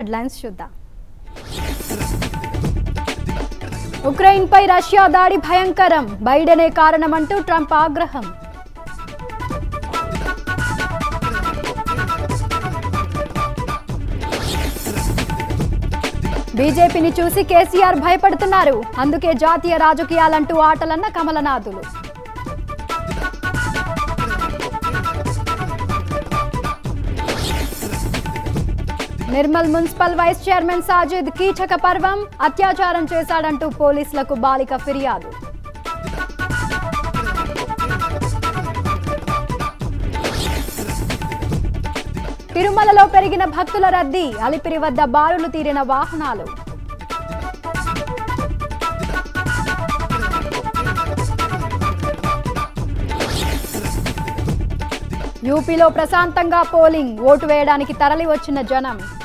headlines చూద్దాం ఉక్రెయిన్పై Russia దాడి భయంకరం బైడెనే కారణమంటూ ట్రంప్ ఆగ్రహం బీజేపీని చూసి కేసీఆర్ భయపడుతున్నారు అందుకే జాతీయ రాజకీయాలంటూ ఆటలన్న కమలనాథులు Nirmal municipal vice chairman Sajid కీచక పర్వం అత్యాచారం చేశాడంటూ పోలీసులకు బాలిక ఫిర్యాదు తిరుమలలో పెరిగిన భక్తుల రద్దీ అలిపిరి వద్ద బారులు తీరిన వాహనాలు యూపీలో ప్రశాంతంగా పోలింగ్ ఓటు వేయడానికి తరలి వచ్చిన జనం